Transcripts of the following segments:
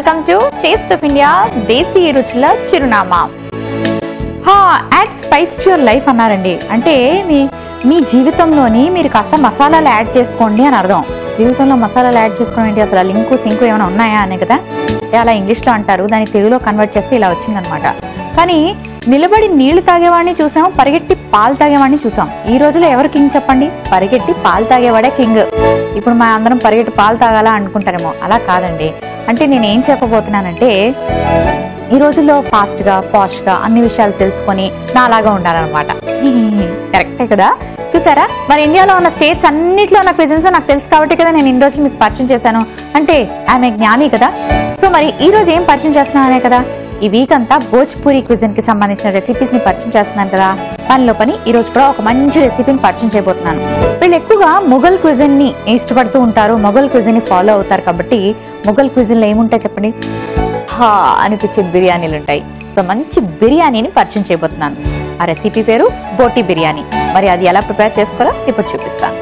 Welcome to taste of India desi రుచుల చిరునామా హా add spice to your life అన్నారండి అంటే మీ మీ జీవితంలోని మీరు కాస్త మసాలాలు యాడ్ చేసుకోండి అని అర్థం జీవితంలో మసాలాలు యాడ్ చేసుకోవడం ఏంటి అసలు లింకు సింకు ఏమైనా ఉన్నాయా అనే కదా ఏ అలా ఇంగ్లీష్లో అంటారు దాన్ని తెలుగులో కన్వర్ట్ చేస్తే ఇలా వచ్చిందనమాట కానీ నిలబడి నీళ్లు తాగేవాడిని చూసాం పరిగెట్టి పాలు తాగేవాడిని చూసాం ఈ రోజులో ఎవరు కింగ్ చెప్పండి పరిగెట్టి పాలు తాగేవాడే కింగ్ ఇప్పుడు మా అందరం పరిగెట్టి పాలు తాగాలా అనుకుంటారేమో అలా కాదండి అంటే నేను ఏం చెప్పబోతున్నానంటే ఈ రోజుల్లో ఫాస్ట్ గా పాష్ గా అన్ని విషయాలు తెలుసుకొని నా అలాగా ఉండాలన్నమాట కరెక్టే కదా చూసారా మరి ఇండియాలో ఉన్న స్టేట్స్ అన్నిట్లో ఉన్న క్విజన్స్ నాకు తెలుసు కాబట్టి కదా నేను ఇన్ని రోజులు మీకు పరిచయం చేశాను అంటే ఆమె జ్ఞాని కదా సో మరి ఈ రోజు ఏం పరిచయం చేస్తున్నానే కదా ఈ వీక్ అంతా భోజ్పూరి క్విజన్ కి సంబంధించిన రెసిపీస్ ని పరిచయం చేస్తున్నాను కదా పనిలో పని ఈ రోజు కూడా ఒక మంచి రెసిపీని పరిచయం చేయబోతున్నాను వీళ్ళు ఎక్కువగా మొఘల్ క్విజన్ ని ఇష్టపడుతూ ఉంటారు మొఘల్ క్విజన్ ని ఫాలో అవుతారు కాబట్టి మొఘల్ క్విజన్ లో ఏముంటాయి చెప్పండి హా అనిపించే బిర్యానీలు ఉంటాయి సో మంచి బిర్యానీని పరిచయం చేయబోతున్నాను ఆ రెసిపీ పేరు బోటి బిర్యానీ మరి అది ఎలా ప్రిపేర్ చేసుకోవాలో ఇప్పుడు చూపిస్తాను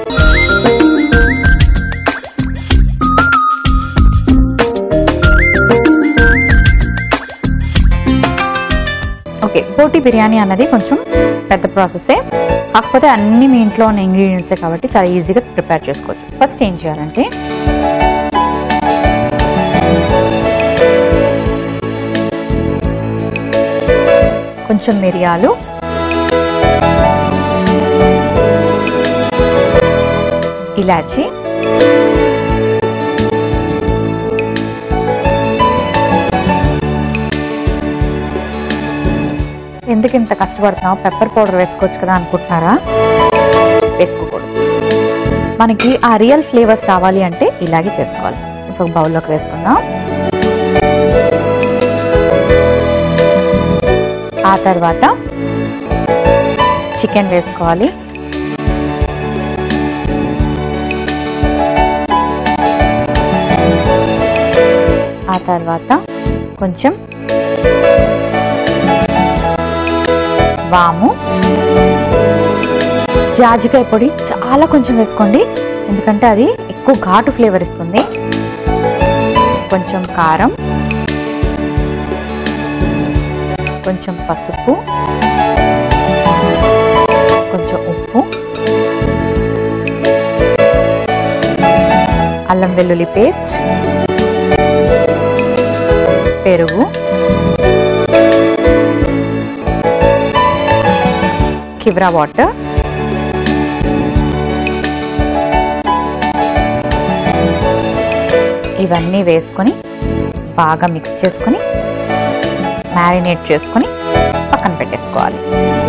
ఓకే బోటి బిర్యానీ అన్నది కొంచెం పెద్ద ప్రాసెసే కాకపోతే అన్ని మీ ఇంట్లో ఉన్న ఇంగ్రీడియంట్సే కాబట్టి చాలా ఈజీగా ప్రిపేర్ చేసుకోవచ్చు ఫస్ట్ ఏం చేయాలంటే కొంచెం మిరియాలు ఇలాచి ఎందుకు ఇంత కష్టపడుతున్నావు పెప్పర్ పౌడర్ వేసుకోవచ్చు కదా అనుకుంటున్నారా వేసుకోకూడదు మనకి ఆ రియల్ ఫ్లేవర్స్ రావాలి అంటే ఇలాగే చేసుకోవాలి ఇప్పుడు ఒక బౌల్లోకి వేసుకుందాం ఆ తర్వాత చికెన్ వేసుకోవాలి ఆ తర్వాత కొంచెం వాము జాజికాయ పొడి చాలా కొంచెం వేసుకోండి ఎందుకంటే అది ఎక్కువ ఘాటు ఫ్లేవర్ ఇస్తుంది కొంచెం కారం కొంచెం పసుపు కొంచెం ఉప్పు అల్లం వెల్లుల్లి పేస్ట్ పెరుగు కివ్రా వాటర్ ఇవన్నీ వేసుకొని బాగా మిక్స్ చేసుకొని మ్యారినేట్ చేసుకొని పక్కన పెట్టేసుకోవాలి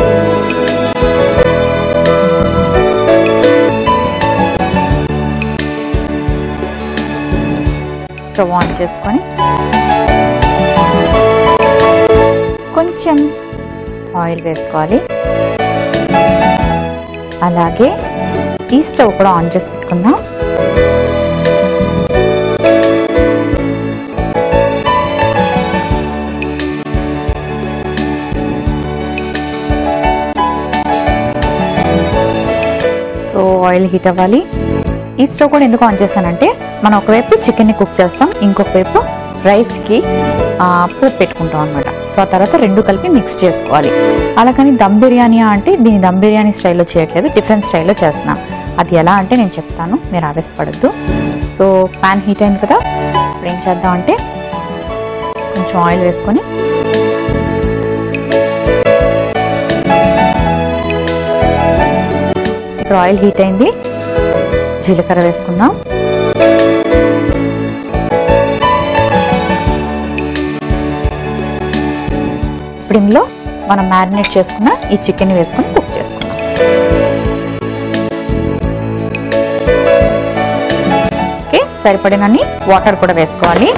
స్టవ్ ఆన్ చేసుకొని కొంచెం ఆయిల్ వేసుకోవాలి అలాగే ఈ స్టవ్ కూడా ఆన్ చేసి పెట్టుకుందాం సో ఆయిల్ హీట్ అవ్వాలి ఈ స్టవ్ కూడా ఎందుకు ఆన్ చేశానంటే మనం ఒకవైపు చికెన్ని కుక్ చేస్తాం ఇంకొక వైపు రైస్కి పోపు పెట్టుకుంటాం అనమాట సో ఆ తర్వాత రెండు కలిపి మిక్స్ చేసుకోవాలి అలా కానీ దమ్ బిర్యానీ అంటే దీని దమ్ బిర్యానీ స్టైల్లో చేయట్లేదు డిఫరెంట్ స్టైల్లో చేస్తున్నాం అది ఎలా అంటే నేను చెప్తాను మీరు ఆవేశపడద్దు సో ప్యాన్ హీట్ అయింది కదా ఇప్పుడు ఏం చేద్దాం అంటే కొంచెం ఆయిల్ వేసుకొని ఇప్పుడు ఆయిల్ హీట్ అయింది జీలకర్ర వేసుకుందాం ఇప్పుడు ఇందులో మనం మ్యారినేట్ చేసుకున్న ఈ చికెన్ వేసుకొని కుక్ చేసుకుందాం ఓకే సరిపడినన్ని వాటర్ కూడా వేసుకోవాలి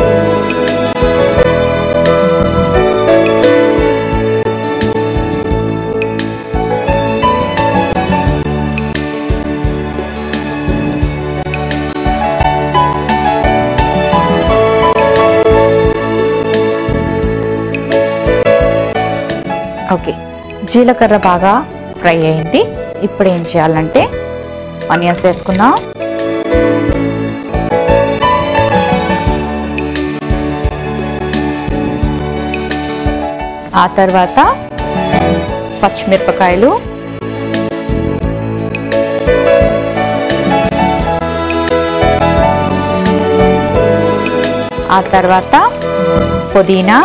ఓకే జీలకర్ర బాగా ఫ్రై అయింది ఇప్పుడు ఏం చేయాలంటే ఆనియన్స్ వేసుకుందాం ఆ తర్వాత పచ్చిమిరపకాయలు ఆ తర్వాత పుదీనా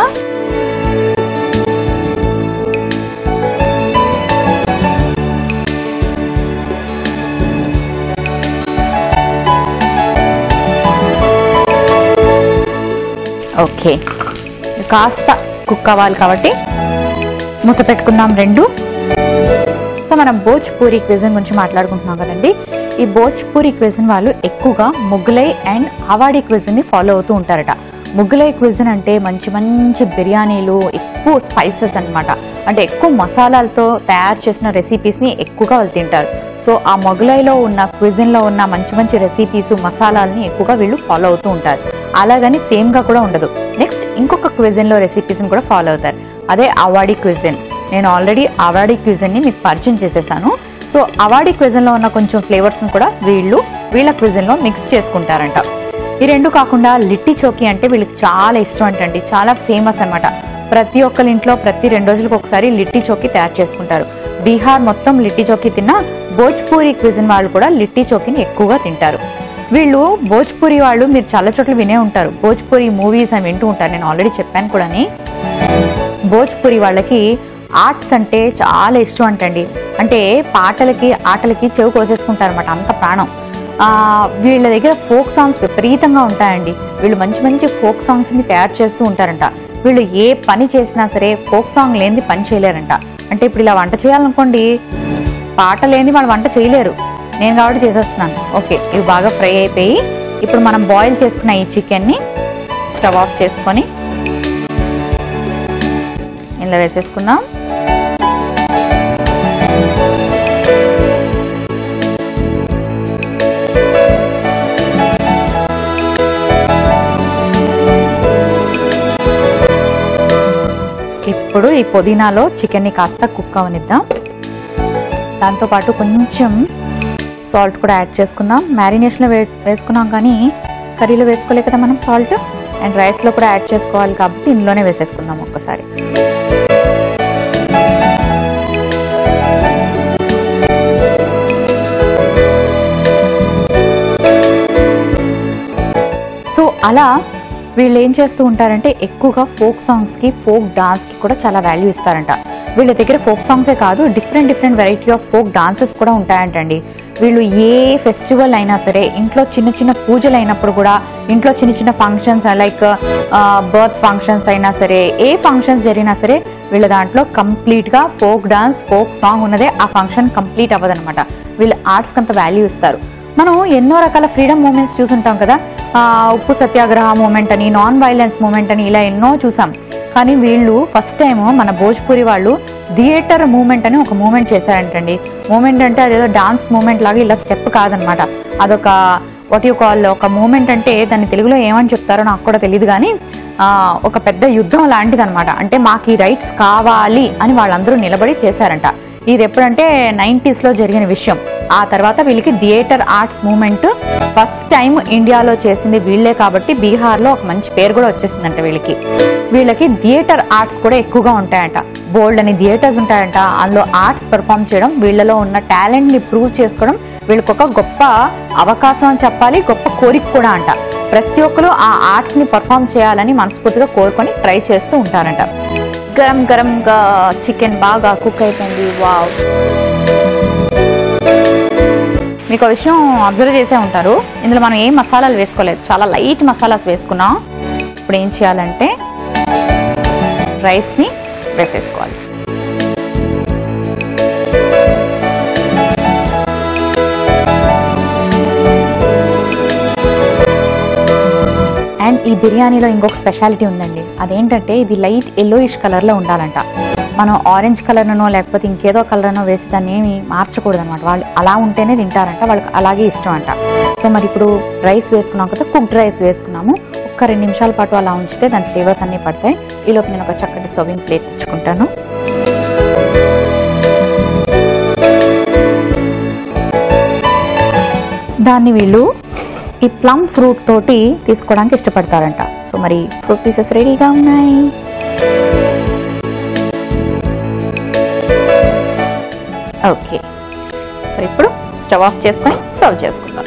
ఓకే కాస్త కుక్ అవ్వాలి కాబట్టి మూత పెట్టుకుందాం రెండు సో మనం భోజ్పూరి క్విజన్ గురించి మాట్లాడుకుంటున్నాం కదండి ఈ భోజ్పూరి క్విజన్ వాళ్ళు ఎక్కువగా ముగ్గులై అండ్ అవాడి క్విజన్ ని ఫాలో అవుతూ ఉంటారట ముగ్గులై క్విజన్ అంటే మంచి మంచి బిర్యానీలు ఎక్కువ స్పైసెస్ అన్నమాట అంటే ఎక్కువ మసాలాలతో తయారు చేసిన రెసిపీస్ ని ఎక్కువగా వాళ్ళు తింటారు సో ఆ మొగలైలో ఉన్న క్విజన్ లో ఉన్న మంచి మంచి రెసిపీస్ మసాలాలని ఎక్కువగా వీళ్ళు ఫాలో అవుతూ ఉంటారు అలాగని సేమ్ గా కూడా ఉండదు నెక్స్ట్ ఇంకొక క్విజన్ లో రెసిపీస్ కూడా ఫాలో అవుతారు అదే అవాడి క్విజన్ నేను ఆల్రెడీ అవాడి క్విజన్ ని మీకు పరిచయం చేసేసాను సో అవాడి క్విజన్ లో ఉన్న కొంచెం ఫ్లేవర్స్ కూడా వీళ్ళు వీళ్ళ క్విజన్ లో మిక్స్ చేసుకుంటారంట ఈ రెండు కాకుండా లిట్టి చోకి అంటే వీళ్ళకి చాలా ఇష్టం అంటండి చాలా ఫేమస్ అన్నమాట ప్రతి ఒక్కరి ఇంట్లో ప్రతి రెండు రోజులకు ఒకసారి లిట్టి చోకి తయారు చేసుకుంటారు బీహార్ మొత్తం లిట్టి చోకి తిన్నా భోజ్పూరి క్విజన్ వాళ్ళు కూడా లిట్టి చోకిని ఎక్కువగా తింటారు వీళ్ళు భోజ్పూరి వాళ్ళు మీరు చాలా చోట్ల వినే ఉంటారు భోజ్పూరి మూవీస్ అని వింటూ ఉంటారు నేను ఆల్రెడీ చెప్పాను కూడాని భోజ్పురి వాళ్ళకి ఆర్ట్స్ అంటే చాలా ఇష్టం అంటండి అంటే పాటలకి ఆటలకి చెవి కోసేసుకుంటారు అనమాట అంత ప్రాణం ఆ, వీళ్ళ దగ్గర ఫోక్ సాంగ్స్ విపరీతంగా ఉంటాయండి వీళ్ళు మంచి మంచి ఫోక్ సాంగ్స్ ని తయారు చేస్తూ ఉంటారంట వీళ్ళు ఏ పని చేసినా సరే ఫోక్ సాంగ్ లేనిది పని చేయలేరంట అంటే ఇప్పుడు ఇలా వంట చేయాలనుకోండి పాట లేని వాళ్ళు వంట చేయలేరు నేను కాబట్టి చేసేస్తున్నాను ఓకే ఇవి బాగా ఫ్రై అయిపోయి ఇప్పుడు మనం బాయిల్ చేసుకున్న ఈ చికెన్ని స్టవ్ ఆఫ్ చేసుకొని ఇందులో వేసేసుకుందాం ఇప్పుడు ఈ పుదీనాలో చికెన్ని కాస్త కుక్ అవనిద్దాం దాంతోపాటు కొంచెం సాల్ట్ కూడా యాడ్ చేసుకుందాం మ్యారినేషన్లో వే వేసుకున్నాం కానీ కర్రీలో వేసుకోలే కదా మనం సాల్ట్ అండ్ రైస్లో కూడా యాడ్ చేసుకోవాలి కాబట్టి ఇందులోనే వేసేసుకుందాం ఒక్కసారి సో అలా వీళ్ళు ఏం చేస్తూ ఉంటారంటే ఎక్కువగా ఫోక్ సాంగ్స్ కి ఫోక్ డాన్స్ కి కూడా చాలా వాల్యూ ఇస్తారంట వీళ్ళ దగ్గర ఫోక్ సాంగ్సే కాదు different different variety of folk dances కూడా ఉంటాయంటండి వీళ్ళు ఏ ఫెస్టివల్ అయినా సరే ఇంట్లో చిన్న చిన్న పూజలు అయినప్పుడు కూడా ఇంట్లో చిన్న చిన్న ఫంక్షన్స్ లైక్ బర్త్ ఫంక్షన్స్ అయినా సరే ఏ ఫంక్షన్స్ జరిగినా సరే వీళ్ళ దాంట్లో కంప్లీట్ గా ఫోక్ డాన్స్ ఫోక్ సాంగ్ ఉన్నదే ఆ ఫంక్షన్ కంప్లీట్ అవ్వదన్నమాట వీళ్ళు ఆర్ట్స్ అంత వాల్యూ ఇస్తారు మనం ఎన్నో రకాల ఫ్రీడమ్ మూమెంట్స్ చూసుంటాం కదా ఆ, ఉప్పు సత్యాగ్రహ మూమెంట్ అని నాన్ వైలెన్స్ మూమెంట్ అని ఇలా ఎన్నో చూసాం కానీ వీళ్ళు ఫస్ట్ టైం మన భోజ్పురి వాళ్ళు థియేటర్ మూమెంట్ అని ఒక మూమెంట్ చేశారంటండి మూమెంట్ అంటే అదేదో డాన్స్ మూమెంట్ లాగా ఇలా స్టెప్ కాదనమాట అదొక వాట్ యు కాల్ ఒక మూమెంట్ అంటే దాన్ని తెలుగులో ఏమని చెప్తారో నాకు కూడా తెలియదు కానీ ఆ, ఒక పెద్ద యుద్ధం లాంటిది అనమాట అంటే మాకు ఈ రైట్స్ కావాలి అని వాళ్ళందరూ నిలబడి చేశారంట ఇది ఎప్పుడంటే 90s లో జరిగిన విషయం ఆ తర్వాత వీళ్ళకి theatre arts movement first time ఇండియాలో చేసింది వీళ్ళే కాబట్టి బీహార్లో ఒక మంచి పేరు కూడా వచ్చేసిందంట వీళ్ళకి వీళ్ళకి థియేటర్ ఆర్ట్స్ కూడా ఎక్కువగా ఉంటాయంట బోల్డ్ అని థియేటర్స్ ఉంటాయంట అందులో ఆర్ట్స్ పెర్ఫామ్ చేయడం వీళ్ళలో ఉన్న టాలెంట్ ని ప్రూవ్ చేసుకోవడం వీళ్ళకి ఒక గొప్ప అవకాశం అని చెప్పాలి గొప్ప కోరిక కూడా అంట ప్రతి ఒక్కరు ఆ ఆర్ట్స్ ని పర్ఫామ్ చేయాలని మనస్ఫూర్తిగా కోరుకొని ట్రై చేస్తూ ఉంటారంట గరం గరంగా చికెన్ బాగా కుక్ అయిపోయింది వావ్ మీకు ఒక విషయం అబ్జర్వ్ చేసే ఉంటారు ఇందులో మనం ఏం మసాలాలు వేసుకోలేదు చాలా లైట్ మసాలాస్ వేసుకున్నాం ఇప్పుడు ఏం చేయాలంటే రైస్ని వేసేసుకోవాలి అండ్ ఈ బిర్యానీలో ఇంకొక స్పెషాలిటీ ఉందండి అదేంటంటే ఇది లైట్ ఎల్లోయిష్ కలర్లో ఉండాలంట మనం ఆరెంజ్ కలర్నో లేకపోతే ఇంకేదో కలర్నో వేసి దాన్ని ఏమి మార్చకూడదు అనమాట వాళ్ళు అలా ఉంటేనే తింటారంట వాళ్ళకి అలాగే ఇష్టం అంట సో మరి ఇప్పుడు రైస్ వేసుకున్నాం కదా కుక్డ్ రైస్ వేసుకున్నాము ఒక్క రెండు నిమిషాల పాటు అలా ఉంచితే దాని ఫ్లేవర్స్ అన్నీ పడతాయి ఈలోపు నేను ఒక చక్కటి సర్వింగ్ ప్లేట్ తెచ్చుకుంటాను దాన్ని వీళ్ళు ఈ ప్లమ్ ఫ్రూట్ తోటి తీసుకోవడానికి ఇష్టపడతారంట సో మరి ఫ్రూట్ పీసెస్ రెడీగా ఉన్నాయి ఓకే సో ఇప్పుడు స్టవ్ ఆఫ్ చేసుకొని సర్వ్ చేసుకుందాం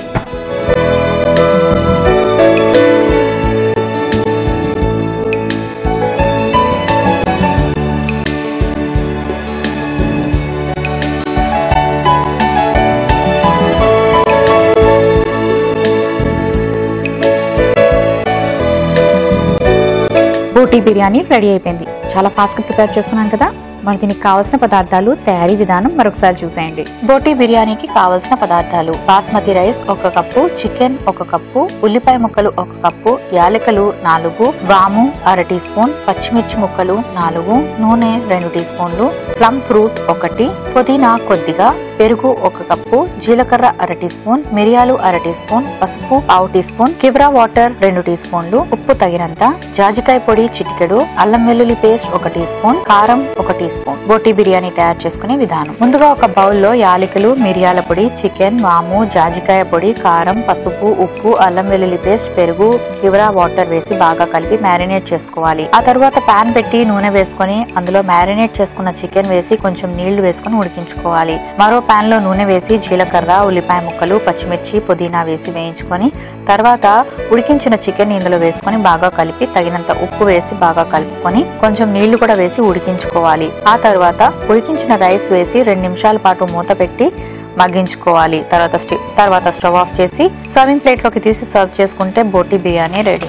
బోటీ బిర్యానీ రెడీ అయిపోయింది చాలా ఫాస్ట్ గా ప్రిపేర్ చేసుకున్నాను కదా మరి దీనికి కావాల్సిన పదార్థాలు తయారీ విధానం మరొకసారి చూసేయండి బోటీ బిర్యానీకి కావాల్సిన పదార్థాలు బాస్మతి రైస్ ఒక కప్పు చికెన్ ఒక కప్పు ఉల్లిపాయ ముక్కలు ఒక కప్పు యాలకులు నాలుగు వాము అర టీ స్పూన్ పచ్చిమిర్చి ముక్కలు నాలుగు నూనె రెండు టీ స్పూన్లు ప్లమ్ ఫ్రూట్ ఒకటి పుదీనా కొద్దిగా పెరుగు ఒక కప్పు జీలకర్ర అర టీ స్పూన్ మిరియాలు అర టీ స్పూన్ పసుపు పావు టీ స్పూన్ కివ్రా వాటర్ రెండు టీ స్పూన్లు ఉప్పు తగినంత జాజికాయ పొడి చిటికెడు అల్లం వెల్లుల్లి పేస్ట్ ఒక టీ స్పూన్ కారం ఒక టీ స్పూన్ బోటీ బిర్యానీ తయారు చేసుకునే విధానం ముందుగా ఒక బౌల్లో యాలకులు మిరియాల పొడి చికెన్ వాము జాజికాయ పొడి కారం పసుపు ఉప్పు అల్లం వెల్లుల్లి పేస్ట్ పెరుగు కివరా వాటర్ వేసి బాగా కలిపి మ్యారినేట్ చేసుకోవాలి ఆ తర్వాత పాన్ పెట్టి నూనె వేసుకొని అందులో మ్యారినేట్ చేసుకున్న చికెన్ వేసి కొంచెం నీళ్లు వేసుకొని ఉడికించుకోవాలి మరో పాన్ లో నూనె వేసి జీలకర్ర ఉల్లిపాయ ముక్కలు పచ్చిమిర్చి పుదీనా వేసి వేయించుకొని తర్వాత ఉడికించిన చికెన్ ఇందులో వేసుకొని బాగా కలిపి తగినంత ఉప్పు వేసి బాగా కలుపుకొని కొంచెం నీళ్లు కూడా వేసి ఉడికించుకోవాలి ఆ తర్వాత ఉడికించిన రైస్ వేసి రెండు నిమిషాల పాటు మూత పెట్టి మగ్గించుకోవాలి తర్వాత స్టి- తర్వాత స్టవ్ ఆఫ్ చేసి సర్వింగ్ ప్లేట్ లోకి తీసి సర్వ్ చేసుకుంటే బోటీ బిర్యానీ రెడీ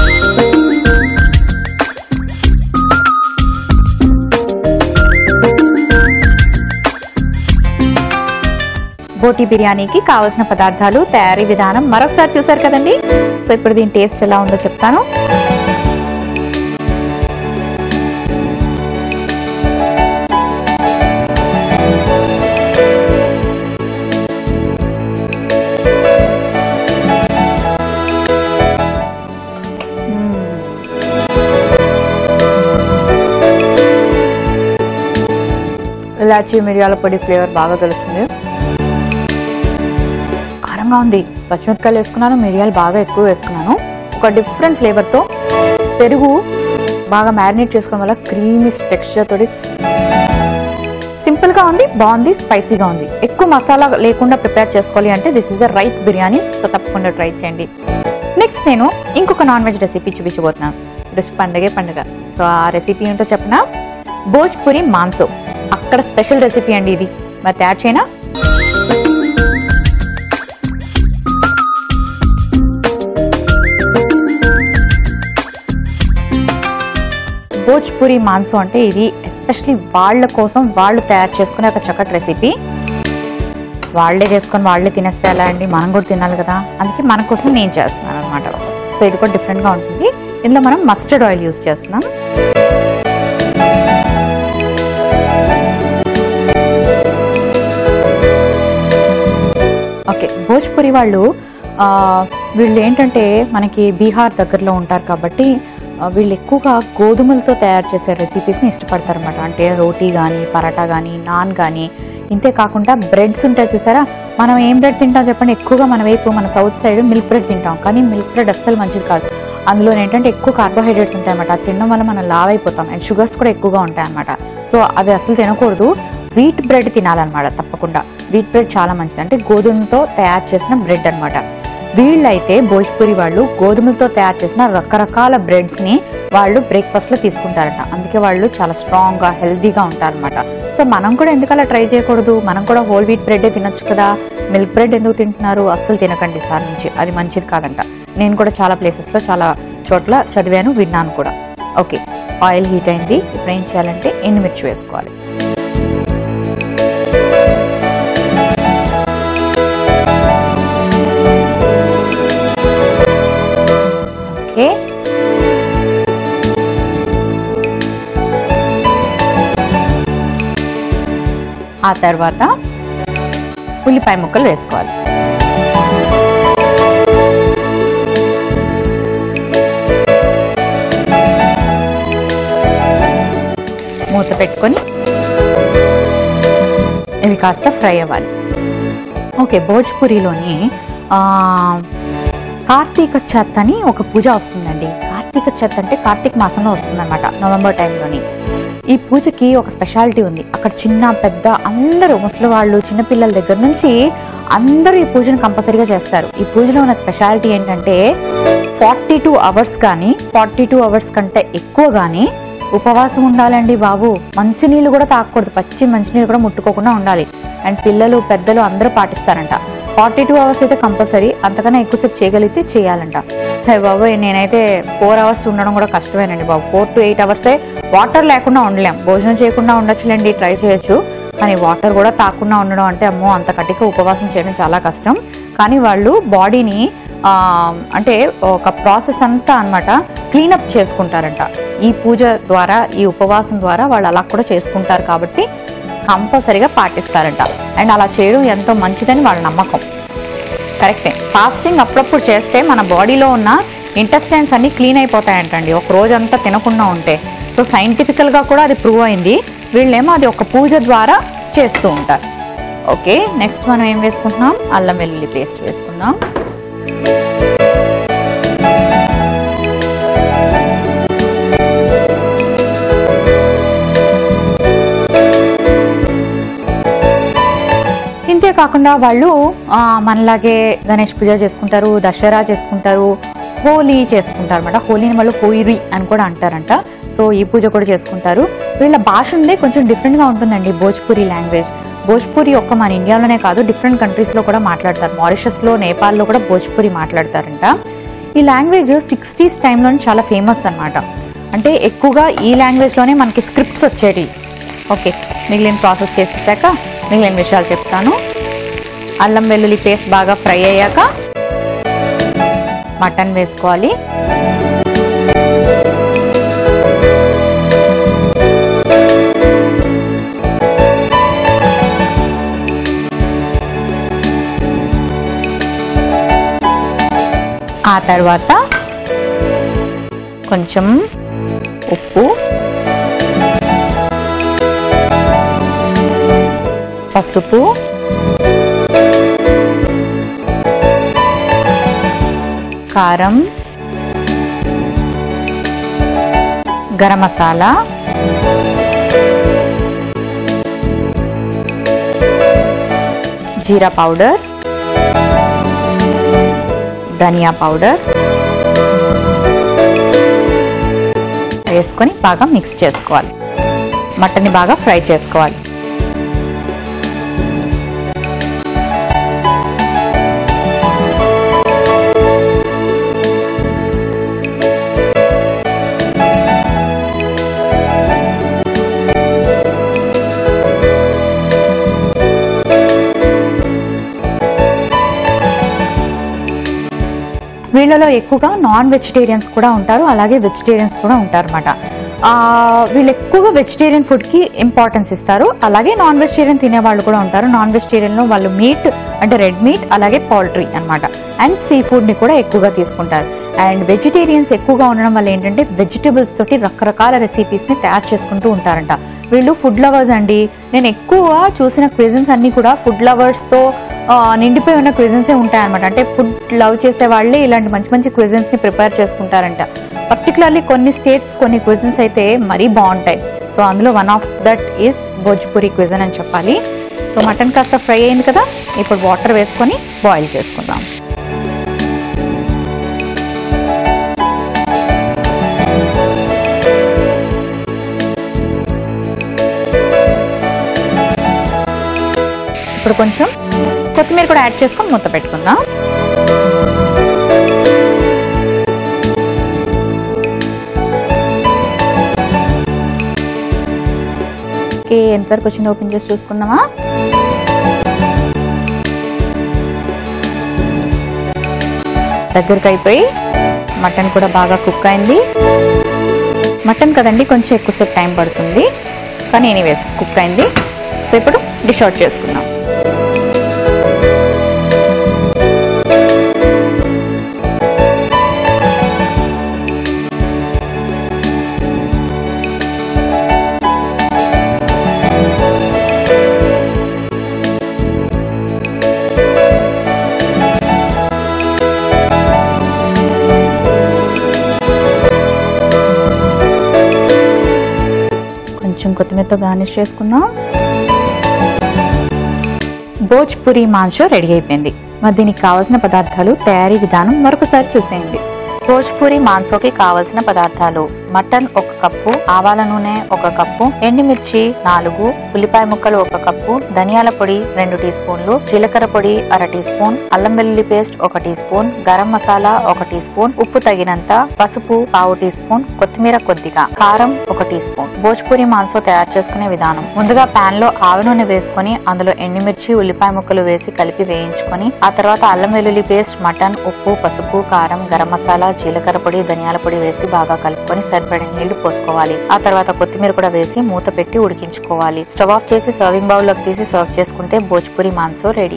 బోటీ బిర్యానీకి కావలసిన పదార్థాలు తయారీ విధానం మరొకసారి చూసారు కదండి సో ఇప్పుడు దీని టేస్ట్ ఎలా ఉందో చెప్తాను ఇలాచీ మిరియాల పొడి ఫ్లేవర్ బాగా తెలుస్తుంది కారంగా ఉంది పచ్చిమిరపకాయలు వేసుకున్నాను మిరియాలు బాగా ఎక్కువ వేసుకున్నాను ఒక డిఫరెంట్ ఫ్లేవర్తో పెరుగు బాగా మ్యారినేట్ చేసుకోవడం వల్ల క్రీమీ టెక్స్చర్ తోటి సింపుల్ గా ఉంది బాగుంది స్పైసీగా ఉంది ఎక్కువ మసాలా లేకుండా ప్రిపేర్ చేసుకోవాలి అంటే this is the right biryani so తప్పకుండా ట్రై చేయండి నెక్స్ట్ నేను ఇంకొక నాన్ వెజ్ రెసిపీ చూపించబోతున్నాను ఈరోజు పండగే పండుగ సో ఆ రెసిపీ ఏంటో చెప్పనా భోజ్పురి మాంసం అక్కడ స్పెషల్ రెసిపీ అండి ఇది మరి తయారు చేయనా భోజ్పురి మాంసం అంటే ఇది ఎస్పెషలీ వాళ్ళ కోసం వాళ్ళు తయారు చేసుకునే ఒక చక్కటి రెసిపీ వాళ్ళే చేసుకొని వాళ్ళే తినేస్తే ఎలా అండి మనం కూడా తినాలి కదా అందుకే మన కోసం నేను చేస్తున్నాను అనమాట సో ఇది కూడా డిఫరెంట్గా ఉంటుంది ఇందులో మనం మస్టర్డ్ ఆయిల్ యూస్ చేస్తున్నాం ఓకే భోజ్పురి వాళ్ళు ఆ, వీళ్ళు ఏంటంటే మనకి బీహార్ దగ్గరలో ఉంటారు కాబట్టి ఆ, వీళ్ళు ఎక్కువగా గోధుమలతో తయారు చేసే రెసిపీస్ని ఇష్టపడతారు అనమాట అంటే రోటీ కానీ పరాటా కానీ నాన్ కానీ ఇంతే కాకుండా బ్రెడ్స్ ఉంటాయి చూసారా మనం ఏం బ్రెడ్ తింటాం చెప్పండి ఎక్కువగా మన వైపు మన సౌత్ సైడ్ మిల్క్ బ్రెడ్ తింటాం కానీ మిల్క్ బ్రెడ్ అస్సలు మంచిది కాదు అందులో ఏంటంటే ఎక్కువ కార్బోహైడ్రేట్స్ ఉంటాయి అన్నమాట అది తినడం వల్ల మనం లావ్ అయిపోతాం అండ్ షుగర్స్ కూడా ఎక్కువగా ఉంటాయి అన్నమాట సో అవి అసలు తినకూడదు వీట్ బ్రెడ్ తినాలన్నమాట తప్పకుండా వీట్ బ్రెడ్ చాలా మంచిది అంటే గోధుమతో తయారు చేసిన బ్రెడ్ అన్నమాట వీళ్ళైతే భోజ్పురి వాళ్ళు గోధుమలతో తయారు చేసిన రకరకాల బ్రెడ్స్ ని వాళ్ళు బ్రేక్ఫాస్ట్ లో తీసుకుంటారట అందుకే వాళ్ళు చాలా స్ట్రాంగ్ గా హెల్దీగా ఉంటారన్నమాట సో మనం కూడా ఎందుకు అలా ట్రై చేయకూడదు మనం కూడా హోల్ వీట్ బ్రెడ్ తినొచ్చు కదా మిల్క్ బ్రెడ్ ఎందుకు తింటున్నారు అస్సలు తినకండి సార్ నుంచి అది మంచిది కాదంట నేను కూడా చాలా ప్లేసెస్ లో చాలా చోట్ల చదివాను విన్నాను కూడా ఓకే ఆయిల్ హీట్ అయింది ఇప్పుడు ఏం చేయాలంటే ఎండుమిర్చి వేసుకోవాలి ఓకే ఆ తర్వాత ఉల్లిపాయ ముక్కలు వేసుకోవాలి మూత పెట్టుకొని ఇవి కాస్త ఫ్రై అవ్వాలి ఓకే భోజ్పురిలోని ఆ, కార్తీక చత్ అని ఒక పూజ వస్తుందండి కార్తీక చత్ అంటే కార్తీక మాసంలో వస్తుందన్నమాట నవంబర్ టైంలోని ఈ పూజకి ఒక స్పెషాలిటీ ఉంది అక్కడ చిన్న పెద్ద అందరూ ముసలి వాళ్ళు చిన్నపిల్లల దగ్గర నుంచి అందరూ ఈ పూజను కంపల్సరీగా చేస్తారు ఈ పూజలో ఉన్న స్పెషాలిటీ ఏంటంటే ఫార్టీ టూ అవర్స్ కానీ ఫార్టీ టూ అవర్స్ కంటే ఎక్కువ కానీ ఉపవాసం ఉండాలండి బాబు మంచినీళ్ళు కూడా తాగకూడదు పచ్చి మంచినీళ్ళు కూడా ముట్టుకోకుండా ఉండాలి అండ్ పిల్లలు పెద్దలు అందరూ పాటిస్తారంట ఫార్టీ టూ అవర్స్ అయితే కంపల్సరీ అంతకన్నా ఎక్కువసేపు చేయగలిగితే చేయాలంట హే బాబు నేనైతే ఫోర్ అవర్స్ ఉండడం కూడా కష్టమేనండి బాబు ఫోర్ టు ఎయిట్ అవర్సే వాటర్ లేకుండా ఉండలేం భోజనం చేయకుండా ఉండొచ్చులేండి ట్రై చేయొచ్చు కానీ వాటర్ కూడా తాకుండా ఉండడం అంటే అమ్మో అంత కటిక ఉపవాసం చేయడం చాలా కష్టం కానీ వాళ్ళు బాడీని ఆ, అంటే ఒక ప్రాసెస్ అంతా అన్నమాట క్లీనప్ చేసుకుంటారంట ఈ పూజ ద్వారా ఈ ఉపవాసం ద్వారా వాళ్ళు అలా కూడా చేసుకుంటారు కాబట్టి కంపల్సరీగా పాటిస్తారంట అండ్ అలా చేయడం ఎంతో మంచిదని వాళ్ళ నమ్మకం కరెక్టే ఫాస్టింగ్ అప్పుడప్పుడు చేస్తే మన బాడీలో ఉన్న ఇంటెస్టైన్స్ అన్ని క్లీన్ అయిపోతాయంటండి ఒక రోజంతా తినకుండా ఉంటే సో సైంటిఫికల్గా కూడా అది ప్రూవ్ అయింది వీళ్ళేమో అది ఒక పూజ ద్వారా చేస్తూ ఉంటారు ఓకే నెక్స్ట్ మనం ఏం వేసుకుంటున్నాం అల్లం వెల్లుల్లి పేస్ట్ వేసుకుందాం ఇంతే కాకుండా వాళ్ళు ఆ, మనలాగే గణేష్ పూజ చేసుకుంటారు దసరా చేసుకుంటారు హోలీ చేసుకుంటారు అనమాట హోలీని వాళ్ళు హోయిరి అని కూడా అంటారంట సో ఈ పూజ కూడా చేసుకుంటారు వీళ్ళ భాష ఉందే కొంచెం డిఫరెంట్గా ఉంటుందండి భోజ్పురి లాంగ్వేజ్ భోజ్పురి ఒక్క మన ఇండియాలోనే కాదు డిఫరెంట్ కంట్రీస్లో కూడా మాట్లాడతారు మారిషస్లో నేపాల్లో కూడా భోజ్పురి మాట్లాడతారంట ఈ లాంగ్వేజ్ సిక్స్టీస్ టైంలో చాలా ఫేమస్ అన్నమాట అంటే ఎక్కువగా ఈ లాంగ్వేజ్లోనే మనకి స్క్రిప్ట్స్ వచ్చేటి ఓకే మిగిలిన ప్రాసెస్ చేసేసాక మిగిలిన విషయాలు చెప్తాను అల్లం వెల్లుల్లి పేస్ట్ బాగా ఫ్రై అయ్యాక మటన్ వేసుకోవాలి ఆ తర్వాత కొంచెం ఉప్పు పసుపు కారం గరం మసాలా జీరా పౌడర్ ధనియా పౌడర్ వేసుకొని బాగా మిక్స్ చేసుకోవాలి మటన్ని బాగా ఫ్రై చేసుకోవాలి వీళ్ళలో ఎక్కువగా నాన్ వెజిటేరియన్స్ కూడా ఉంటారు అలాగే వెజిటేరియన్స్ కూడా ఉంటారు అనమాట వీళ్ళు ఎక్కువగా వెజిటేరియన్ ఫుడ్కి ఇంపార్టెన్స్ ఇస్తారు అలాగే నాన్ వెజిటేరియన్ తినే వాళ్ళు కూడా ఉంటారు నాన్ వెజిటేరియన్లో వాళ్ళు మీట్ అంటే రెడ్ మీట్ అలాగే పౌల్ట్రీ అన్నమాట అండ్ సీ ఫుడ్ని కూడా ఎక్కువగా తీసుకుంటారు అండ్ వెజిటేరియన్స్ ఎక్కువగా ఉండడం వల్ల ఏంటంటే వెజిటేబుల్స్ తోటి రకరకాల రెసిపీస్ని తయారు చేసుకుంటూ ఉంటారంట వీళ్ళు ఫుడ్ లవర్స్ అండి నేను ఎక్కువ చూసిన క్విజన్స్ అన్ని కూడా ఫుడ్ లవర్స్తో నిండిపోయి ఉన్న క్విజన్సే ఉంటాయన్నమాట అంటే ఫుడ్ లవ్ చేసే వాళ్ళే ఇలాంటి మంచి మంచి క్విజన్స్ ని ప్రిపేర్ చేసుకుంటారంట పర్టికులర్లీ కొన్ని స్టేట్స్ కొన్ని క్విజన్స్ అయితే మరీ బాగుంటాయి సో అందులో one of that is Bhojpuri cuisine అని చెప్పాలి సో మటన్ కాస్త ఫ్రై అయింది కదా ఇప్పుడు వాటర్ వేసుకొని బాయిల్ చేసుకుందాం ఇప్పుడు కొంచెం కొత్తిమీర కూడా యాడ్ చేసుకొని మూత పెట్టుకుందాం ఓకే ఎంతవరకు వచ్చిందో ఓపెన్ చేసి చూసుకుందామా దగ్గరికి అయిపోయి మటన్ కూడా బాగా కుక్ అయింది మటన్ కదండి కొంచెం ఎక్కువసేపు టైం పడుతుంది కానీ ఎనీవేస్ కుక్ అయింది సో ఇప్పుడు డిష్ అవుట్ చేసుకుందాం కొంచెం కొత్తిమీరతో గార్నిష్ చేసుకుందాం భోజ్పురి మాంసో రెడీ అయిపోయింది మరి దీనికి కావాల్సిన పదార్థాలు తయారీ విధానం మరొకసారి చూసేయండి భోజ్పురి మాంసోకి కావలసిన పదార్థాలు మటన్ ఒక కప్పు ఆవాల నూనె ఒక కప్పు ఎండుమిర్చి నాలుగు ఉల్లిపాయ ముక్కలు ఒక కప్పు ధనియాల పొడి రెండు టీ స్పూన్లు జీలకర్ర పొడి అర టీ స్పూన్ అల్లం వెల్లుల్లి పేస్ట్ ఒక టీ స్పూన్ గరం మసాలా ఒక టీ స్పూన్ ఉప్పు తగినంత పసుపు పావు టీ స్పూన్ కొత్తిమీర కొద్దిగా కారం ఒక టీ స్పూన్ భోజ్పురి మాంసం తయారు చేసుకునే విధానం ముందుగా పాన్ లో ఆవ నూనె వేసుకొని అందులో ఎండుమిర్చి ఉల్లిపాయ ముక్కలు వేసి కలిపి వేయించుకొని ఆ తర్వాత అల్లం వెల్లుల్లి పేస్ట్ మటన్ ఉప్పు పసుపు కారం గరం మసాలా జీలకర్ర పొడి ధనియాల పొడి వేసి బాగా కలుపుకొని సరిపడే నీళ్లు పోసుకోవాలి ఆ తర్వాత కొత్తిమీర కూడా వేసి మూత పెట్టి ఉడికించుకోవాలి స్టవ్ ఆఫ్ చేసి సర్వింగ్ బౌల్ లోకి తీసి సర్వ్ చేసుకుంటే భోజ్పురి మాంసం రెడీ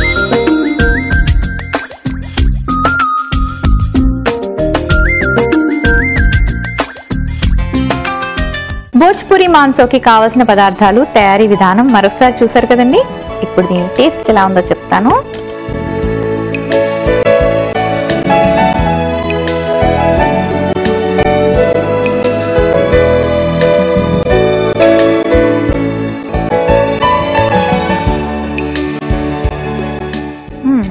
భోజ్పురి మాంసోకి కావలసిన పదార్థాలు తయారీ విధానం మరొకసారి చూసారు కదండి ఇప్పుడు దీని టేస్ట్ ఎలా ఉందో చెప్తాను మ్మ్.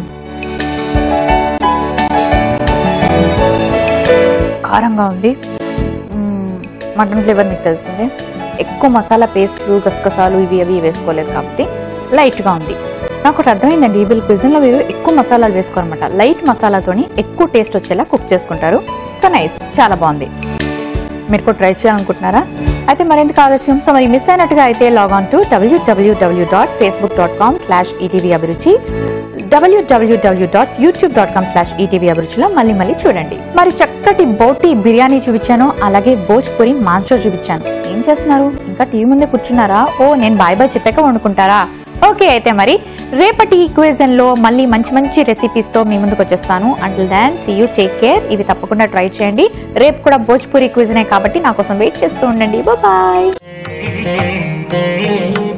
కారంగా ఉంది మ్మ్. మటన్ ఫ్లేవర్ మీకు తెలిసిందే ఎక్కువ మసాలా పేస్ట్లు గసగసాలు ఇవి అవి వేసుకోలేదు కాబట్టి లైట్గా ఉంది నాకు ఒకటి అర్థమైందండి ఈ బిల్ క్విజన్లో మీరు ఎక్కువ మసాలాలు వేసుకోరన్నమాట లైట్ మసాలాతోని ఎక్కువ టేస్ట్ వచ్చేలా కుక్ చేసుకుంటారు సో నైస్ చాలా బాగుంది మీరు కూడా ట్రై చేయాలనుకుంటున్నారా అయితే మరెందుకు ఆలస్యం సో మరి మిస్ అయినట్టుగా అయితే log on to W W W dot Facebook dot com slash ETV Abhiruchi W W W dot YouTube dot com slash ETV అభిరుచిలో మళ్ళీ మళ్ళీ చూడండి మరి చక్కటి బోటి బిర్యానీ చూపించాను అలాగే భోజ్పురి మాంసో చూపించాను ఏం చేస్తున్నారు ఇంకా టీవీ ముందే కూర్చున్నారా ఓ నేను బాయ్ బాయ్ చెప్పాక వండుకుంటారా ఓకే అయితే మరి రేపటి క్విజన్ లో మళ్ళీ మంచి మంచి రెసిపీస్ తో మీ ముందుకు వచ్చేస్తాను until then see you take care ఇవి తప్పకుండా ట్రై చేయండి రేపు కూడా భోజ్పురి క్విజనే కాబట్టి నా కోసం వెయిట్ చేస్తూ ఉండండి బాయ్